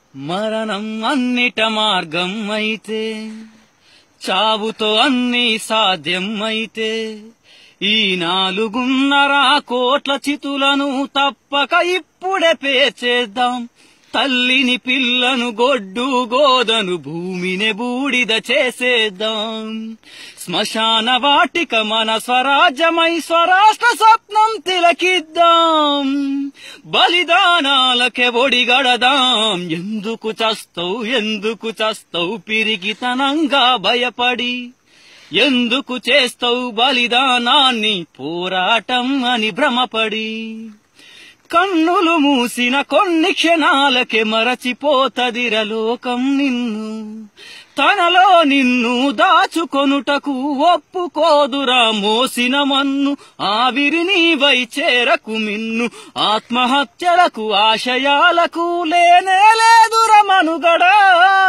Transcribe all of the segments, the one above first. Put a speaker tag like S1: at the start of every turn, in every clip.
S1: మరణం అన్నిట మార్గం అయితే చావుతో అన్ని సాధ్యం అయితే ఈ నాలుగున్నర కోట్ల చితులను తప్పక ఇప్పుడే పేర్చేద్దాం తల్లిని పిల్లను గొడ్డు గోదను భూమిని బూడిద చేసేద్దాం శ్మశాన వాటిక మన స్వరాజ్యమై స్వరాష్ట్ర స్వప్నం తిలకిద్దాం బలిదానాలకే ఒడిగడదాం ఎందుకు చస్తవు ఎందుకు చస్తవు పిరిగితనంగా భయపడి ఎందుకు చేస్తావు బలిదానాన్ని పోరాటం అని భ్రమపడి కన్నులు మూసిన కొన్ని క్షణాలకే మరచిపోతదిరలోకం నిన్ను తనలో నిన్ను దాచుకొనుటకు ఒప్పుకోదురా మోసిన మన్ను ఆవిరిని వై చేరకు మిన్ను ఆత్మహత్యలకు ఆశయాలకు లేనే లేదుర మనుగడా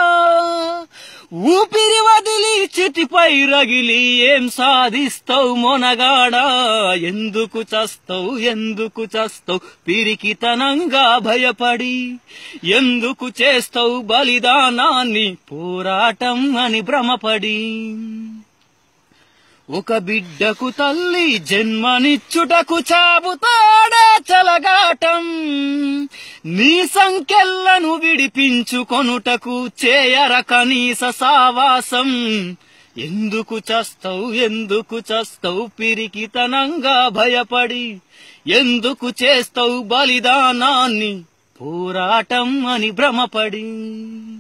S1: ఊపిరి వదిలి చితిపై రగిలి ఏం సాధిస్తావు మొనగాడా ఎందుకు చస్తావు ఎందుకు చస్తావు పిరికితనంగా భయపడి ఎందుకు చేస్తావు బలిదానాన్ని పోరాటం అని భ్రమపడి ఒక బిడ్డకు తల్లి జన్మనిచ్చుటకు చాబుతాడే చలగాటం నీ సంఖ్యలను విడిపించుకొనుటకు చేయర కనీస సావాసం ఎందుకు చస్తావు ఎందుకు చస్తావు పిరికితనంగా భయపడి ఎందుకు చేస్తావు బలిదానాన్ని పోరాటం అని భ్రమపడి